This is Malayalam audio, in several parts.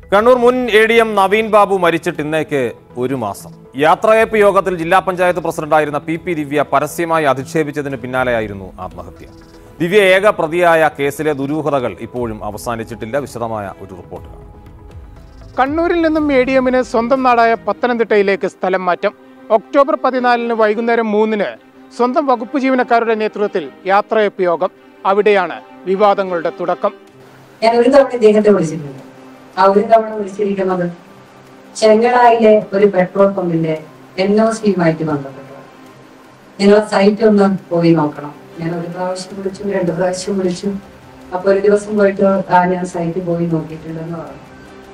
കണ്ണൂർ മുൻ A D M Naveen Babu മരിച്ചിട്ട് ഇന്നേക്ക് ഒരു മാസം യാത്രയപ്പ് യോഗത്തിൽ ജില്ലാ പഞ്ചായത്ത് പ്രസിഡന്റായിരുന്ന പി പി ദിവ്യ പരസ്യമായി അധിക്ഷേപിച്ചതിന് പിന്നാലെയായിരുന്നു ആത്മഹത്യ ദിവ്യ ഏക പ്രതിയായ കേസിലെ ദുരൂഹതകൾ ഇപ്പോഴും അവസാനിച്ചിട്ടില്ല വിശദമായ ഒരു റിപ്പോർട്ട് കാണാം കണ്ണൂരിൽ നിന്നും എ ഡി എമ്മിന് സ്വന്തം നാടായ പത്തനംതിട്ടയിലേക്ക് സ്ഥലം മാറ്റം ഒക്ടോബർ പതിനാലിന് വൈകുന്നേരം മൂന്നിന് സ്വന്തം വകുപ്പ് ജീവനക്കാരുടെ നേതൃത്വത്തിൽ യാത്രയപ്പ് യോഗം അവിടെയാണ് വിവാദങ്ങളുടെ തുടക്കം ഞാൻ ഒരു തവണ ഇദ്ദേഹത്തെ വിളിച്ചിട്ടുണ്ട് ആ ഒരു തവണ വിളിച്ചിരിക്കുന്നത് ചെങ്കടായിലെ ഒരു പെട്രോൾ പമ്പിന്റെ എൻ ഒ സിയുമായിട്ട് ബന്ധപ്പെട്ടു നിങ്ങളെ സൈറ്റ് ഒന്ന് പോയി നോക്കണം ഞാൻ ഒരു പ്രാവശ്യം വിളിച്ചു രണ്ട് പ്രാവശ്യം വിളിച്ചു അപ്പൊ ഒരു ദിവസം പോയിട്ട് ആ ഞാൻ സൈറ്റ് പോയി നോക്കിയിട്ടുണ്ടെന്ന് പറഞ്ഞു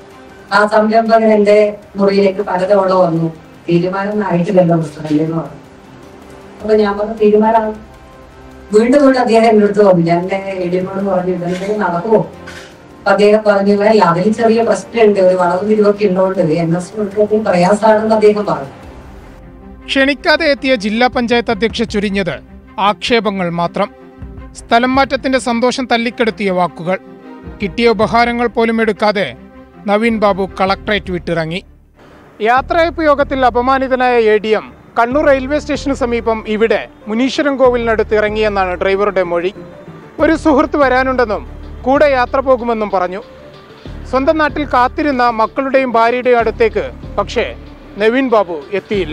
ആ സംരംഭകൻ എന്റെ മുറിയിലേക്ക് പലതവണ വന്നു തീരുമാനം ആയിട്ടില്ലല്ലോ പ്രസിഡന്റ് എന്ന് പറഞ്ഞു അപ്പൊ ഞാൻ പറഞ്ഞു തീരുമാനമാണ് വീണ്ടും വീണ്ടും അദ്ദേഹം എൻ്റെ അടുത്ത് വന്നു ഞാൻ എന്റെ എഡിനോട് പറഞ്ഞു ഇതെന്തെങ്കിലും നടക്കുമോ അപ്പൊ അദ്ദേഹം പറഞ്ഞു അല്ല അതിൽ ചെറിയ പ്രശ്നമുണ്ട് ഒരു വളവ് തിരിവൊക്കെ ഉള്ളതുകൊണ്ട് എൻ എസ് കൊടുക്കുന്നത് പ്രയാസമാണെന്ന് അദ്ദേഹം പറഞ്ഞു ക്ഷണിക്കാതെ എത്തിയ ജില്ലാ പഞ്ചായത്ത് അധ്യക്ഷ ചുരിഞ്ഞത് ആക്ഷേപങ്ങൾ മാത്രം സ്ഥലം മാറ്റത്തിന്റെ സന്തോഷം തല്ലിക്കെടുത്തിയ വാക്കുകൾ കിട്ടിയ ഉപഹാരങ്ങൾ പോലും എടുക്കാതെ നവീൻ ബാബു കളക്ട്രേറ്റ് വിട്ടിറങ്ങി യാത്രയപ്പ് യോഗത്തിൽ അപമാനിതനായ A D M Kannur railway സ്റ്റേഷന് സമീപം ഇവിടെ മുനീശ്വരൻ കോവിലിനടുത്ത് ഇറങ്ങിയെന്നാണ് ഡ്രൈവറുടെ മൊഴി ഒരു സുഹൃത്ത് വരാനുണ്ടെന്നും കൂടെ യാത്ര പോകുമെന്നും പറഞ്ഞു സ്വന്തം നാട്ടിൽ കാത്തിരുന്ന മക്കളുടെയും ഭാര്യയുടെയും അടുത്തേക്ക് പക്ഷേ നവീൻ ബാബു എത്തിയില്ല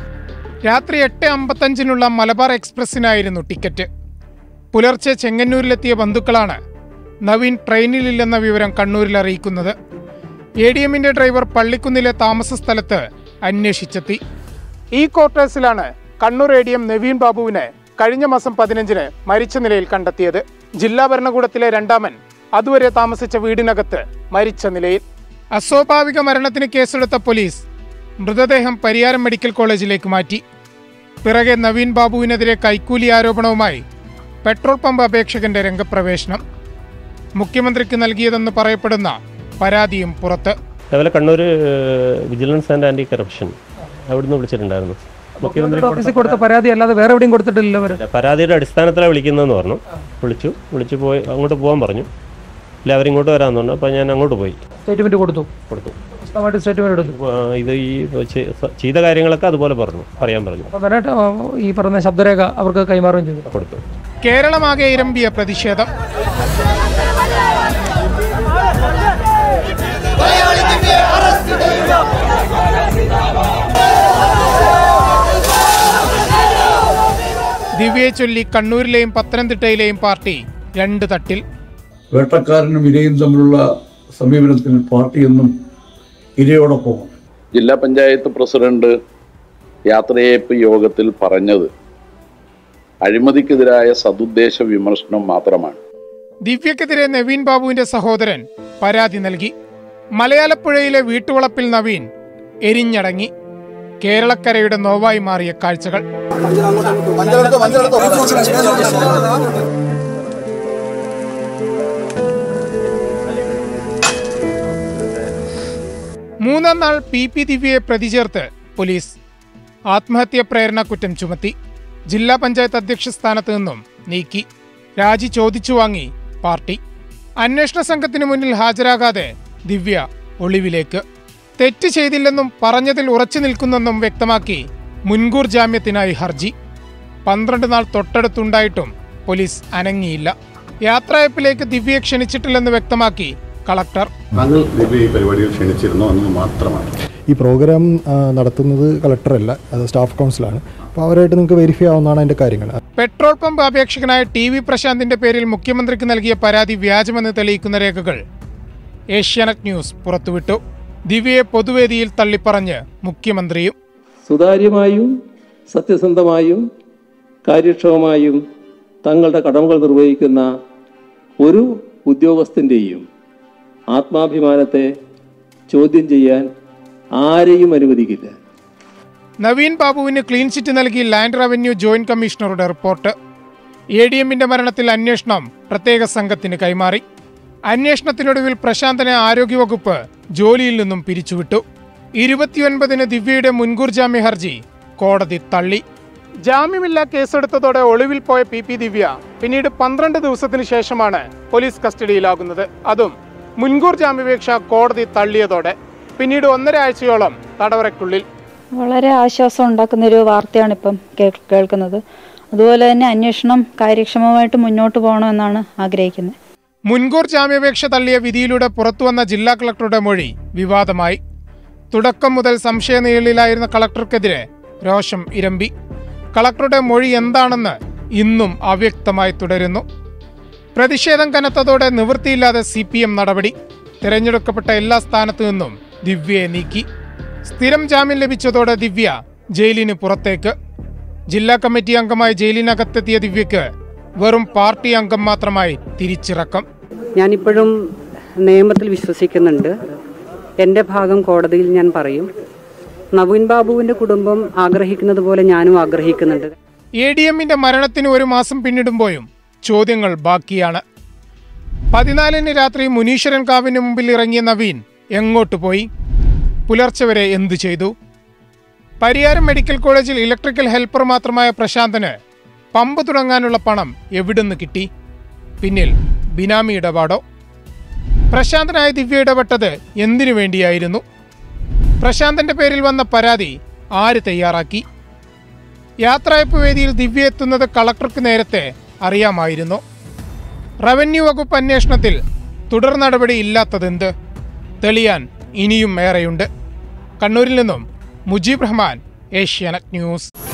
രാത്രി എട്ട് അമ്പത്തഞ്ചിനുള്ള മലബാർ എക്സ്പ്രസിനായിരുന്നു ടിക്കറ്റ് പുലർച്ചെ ചെങ്ങന്നൂരിലെത്തിയ ബന്ധുക്കളാണ് നവീൻ ട്രെയിനിലില്ലെന്ന വിവരം കണ്ണൂരിൽ അറിയിക്കുന്നത് എ ഡി എമ്മിന്റെ ഡ്രൈവർ പള്ളിക്കുന്നിലെ താമസ സ്ഥലത്ത് അന്വേഷിച്ചെത്തി ഈ ക്വാർട്ടേഴ്സിലാണ് Kannur A D M Naveen ബാബുവിനെ കഴിഞ്ഞ മാസം പതിനഞ്ചിന് മരിച്ച നിലയിൽ കണ്ടെത്തിയത് ജില്ലാ ഭരണകൂടത്തിലെ രണ്ടാമൻ അതുവരെ താമസിച്ച വീടിനകത്ത് മരിച്ച നിലയിൽ അസ്വാഭാവിക മരണത്തിന് കേസെടുത്ത പോലീസ് മൃതദേഹം പരിയാരം മെഡിക്കൽ കോളേജിലേക്ക് മാറ്റി പിറകെ നവീൻ ബാബുവിനെതിരെ കൈക്കൂലി ആരോപണവുമായി പെട്രോൾ പമ്പ് അപേക്ഷകന്റെ രംഗപ്രവേശനം മുഖ്യമന്ത്രിക്ക് നൽകിയതെന്ന് പറയപ്പെടുന്ന പരാതിയും പുറത്ത് അതുപോലെ Kannur vigilance and anti corruption അവിടുന്ന് വിളിച്ചിട്ടുണ്ടായിരുന്നു മുഖ്യമന്ത്രി ഓഫീസിൽ കൊടുത്ത പരാതി അല്ലാതെ വേറെ എവിടെയും കൊടുത്തിട്ടില്ല അവർ പരാതിയുടെ അടിസ്ഥാനത്തിലാണ് വിളിക്കുന്നതെന്ന് പറഞ്ഞു വിളിച്ചു വിളിച്ചു പോയി അങ്ങോട്ട് പോകാൻ പറഞ്ഞു ഇല്ല അവരിങ്ങോട്ട് വരാമെന്ന് പറഞ്ഞു അപ്പോൾ ഞാൻ അങ്ങോട്ട് പോയി സ്റ്റേറ്റ്മെന്റ് കൊടുത്തു കൊടുത്തു പുസ്തകമായിട്ട് സ്റ്റേറ്റ്മെന്റ് എടുത്തു ആ, ഇത് ഈ ചെ- ചെയ്ത കാര്യങ്ങളൊക്കെ അതുപോലെ പറഞ്ഞു പറയാൻ പറഞ്ഞു അപ്പം വരാട്ട് ഈ പറഞ്ഞ ശബ്ദരേഖ അവർക്ക് കൈമാറുകയും ചെയ്തു കൊടുത്തു കേരളമാകെ ഇരമ്പിയ പ്രതിഷേധം ദിവ്യയെ ചൊല്ലി കണ്ണൂരിലെയും പത്തനംതിട്ടയിലെയും പാർട്ടി രണ്ട് തട്ടിൽ വേട്ടക്കാരനും ഇരയും തമ്മിലുള്ള സമീപനത്തിൽ പാർട്ടി എന്നും ഇരയോടൊപ്പമാണ് ജില്ലാ പഞ്ചായത്ത് പ്രസിഡന്റ് യാത്രയയപ്പ് യോഗത്തിൽ പറഞ്ഞത് അഴിമതിക്കെതിരായ സതുദ്ദേശ വിമർശനം മാത്രമാണ് ദിവ്യക്കെതിരെ നവീൻ ബാബുവിന്റെ സഹോദരൻ പരാതി നൽകി മലയാളപ്പുഴയിലെ വീട്ടുവളപ്പിൽ നവീൻ എരിഞ്ഞടങ്ങി കേരളക്കരയുടെ നോവായി മാറിയ കാഴ്ചകൾ മൂന്നാം നാൾ പി പി ദിവ്യയെ പ്രതി ചേർത്ത് പോലീസ് ആത്മഹത്യ പ്രേരണ കുറ്റം ചുമത്തി ജില്ലാ പഞ്ചായത്ത് അധ്യക്ഷ സ്ഥാനത്ത് നിന്നും നീക്കി രാജി ചോദിച്ചു വാങ്ങി പാർട്ടി അന്വേഷണ സംഘത്തിന് മുന്നിൽ ഹാജരാകാതെ ദിവ്യ ഒളിവിലേക്ക് തെറ്റ് ചെയ്തില്ലെന്നും പറഞ്ഞതിൽ ഉറച്ചു നിൽക്കുന്നെന്നും വ്യക്തമാക്കി മുൻകൂർ ജാമ്യത്തിനായി ഹർജി പന്ത്രണ്ട് നാൾ തൊട്ടടുത്തുണ്ടായിട്ടും പോലീസ് അനങ്ങിയില്ല യാത്രയപ്പിലേക്ക് ദിവ്യയെ ക്ഷണിച്ചിട്ടില്ലെന്ന് വ്യക്തമാക്കി കളക്ടർ താങ്കൾ ദിവ്യ ഈ പരിപാടിയിൽ ക്ഷണിച്ചിരുന്നോ എന്നത് മാത്രമാണ് ഈ പ്രോഗ്രാം ആ, നടത്തുന്നത് കളക്ടറല്ല അത് സ്റ്റാഫ് കൗൺസിലാണ് അപ്പോൾ അവരായിട്ട് നിങ്ങൾക്ക് വെരിഫൈ ആവുന്നതാണ് അതിൻ്റെ കാര്യങ്ങൾ പെട്രോൾ പമ്പ് അപേക്ഷകനായ ടി വി പ്രശാന്തിന്റെ പേരിൽ മുഖ്യമന്ത്രിക്ക് നൽകിയ പരാതി വ്യാജമെന്ന് തെളിയിക്കുന്ന രേഖകൾ ഏഷ്യാനെറ്റ് ന്യൂസ് പുറത്തുവിട്ടു ദിവ്യയെ പൊതുവേദിയിൽ തള്ളിപ്പറഞ്ഞ് മുഖ്യമന്ത്രിയും സുതാര്യമായും സത്യസന്ധമായും കാര്യക്ഷമമായും തങ്ങളുടെ കടമകൾ നിർവഹിക്കുന്ന ഒരു ഉദ്യോഗസ്ഥൻ്റെയും ആത്മാഭിമാനത്തെ ചോദ്യം ചെയ്യാൻ ആരെയും അനുവദിക്കില്ല നവീൻ ബാബുവിന് ക്ലീൻ ചിറ്റ് നൽകി ലാൻഡ് റവന്യൂ ജോയിന്റ് കമ്മീഷണറുടെ റിപ്പോർട്ട് എ ഡി എമ്മിന്റെ മരണത്തിൽ അന്വേഷണം പ്രത്യേക സംഘത്തിന് കൈമാറി അന്വേഷണത്തിനൊടുവിൽ പ്രശാന്തനെ ആരോഗ്യവകുപ്പ് ജോലിയിൽ നിന്നും പിരിച്ചുവിട്ടു ഇരുപത്തിയൊൻപതിന് ദിവ്യയുടെ മുൻകൂർ ജാമ്യ ഹർജി കോടതി തള്ളി ജാമ്യമില്ലാ കേസെടുത്തതോടെ ഒളിവിൽ പോയ പി പി ദിവ്യ പിന്നീട് പന്ത്രണ്ട് ദിവസത്തിന് ശേഷമാണ് പോലീസ് കസ്റ്റഡിയിലാകുന്നത് അതും മുൻകൂർ ജാമ്യാപേക്ഷ കോടതി തള്ളിയതോടെ പിന്നീട് ഒന്നര ആഴ്ചയോളം തടവറയ്ക്കുള്ളിൽ വളരെ ആശ്വാസം ഉണ്ടാക്കുന്ന ഒരു വാർത്തയാണ് ഇപ്പം കേൾ- കേൾക്കുന്നത് അതുപോലെ തന്നെ അന്വേഷണം കാര്യക്ഷമമായിട്ട് മുന്നോട്ട് പോകണമെന്നാണ് ആഗ്രഹിക്കുന്നത് മുൻകൂർ ജാമ്യാപേക്ഷ തള്ളിയ വിധിയിലൂടെ പുറത്തുവന്ന ജില്ലാ കളക്ടറുടെ മൊഴി വിവാദമായി തുടക്കം മുതൽ സംശയനിഴലിലായിരുന്ന കളക്ടർക്കെതിരെ രോഷം ഇരമ്പി കളക്ടറുടെ മൊഴി എന്താണെന്ന് ഇന്നും അവ്യക്തമായി തുടരുന്നു പ്രതിഷേധം കനത്തതോടെ നിവൃത്തിയില്ലാതെ സി പി എം നടപടി തിരഞ്ഞെടുക്കപ്പെട്ട എല്ലാ സ്ഥാനത്തു നിന്നും ദിവ്യയെ നീക്കി സ്ഥിരം ജാമ്യം ലഭിച്ചതോടെ ദിവ്യ ജയിലിന് പുറത്തേക്ക് ജില്ലാ കമ്മിറ്റി അംഗമായി ജയിലിനകത്തെത്തിയ ദിവ്യയ്ക്ക് വെറും പാർട്ടി അംഗം മാത്രമായി തിരിച്ചിറക്കം ഞാനിപ്പോഴും നിയമത്തിൽ വിശ്വസിക്കുന്നുണ്ട് എൻ്റെ ഭാഗം കോടതിയിൽ ഞാൻ പറയും നവീൻ ബാബുവിൻ്റെ കുടുംബം ആഗ്രഹിക്കുന്നത് പോലെ ഞാനും ആഗ്രഹിക്കുന്നുണ്ട് എ ഡി എമ്മിന്റെ മരണത്തിന് ഒരു മാസം പിന്നിടുമ്പോഴും ചോദ്യങ്ങൾ ബാക്കിയാണ് പതിനാലിന് രാത്രി മുനീശ്വരൻ കാവിന് മുമ്പിൽ ഇറങ്ങിയ നവീൻ എങ്ങോട്ട് പോയി പുലർച്ചെ വരെ എന്തു ചെയ്തു പരിയാരം മെഡിക്കൽ കോളേജിൽ ഇലക്ട്രിക്കൽ ഹെൽപ്പർ മാത്രമായ പ്രശാന്തന് പമ്പ് തുടങ്ങാനുള്ള പണം എവിടുന്ന് കിട്ടി പിന്നിൽ ബിനാമി ഇടപാടോ പ്രശാന്തനായ ദിവ്യ ഇടപെട്ടത് എന്തിനു വേണ്ടിയായിരുന്നു പ്രശാന്തന്റെ പേരിൽ വന്ന പരാതി ആര് തയ്യാറാക്കി യാത്രയപ്പ് വേദിയിൽ ദിവ്യ എത്തുന്നത് കളക്ടർക്ക് നേരത്തെ അറിയാമായിരുന്നു റവന്യൂ വകുപ്പ് അന്വേഷണത്തിൽ തുടർ നടപടി ഇല്ലാത്തതെന്ത് തെളിയാൻ ഇനിയും ഏറെയുണ്ട് കണ്ണൂരിൽ നിന്നും മുജീബ് റഹ്മാൻ ഏഷ്യാനെറ്റ് ന്യൂസ്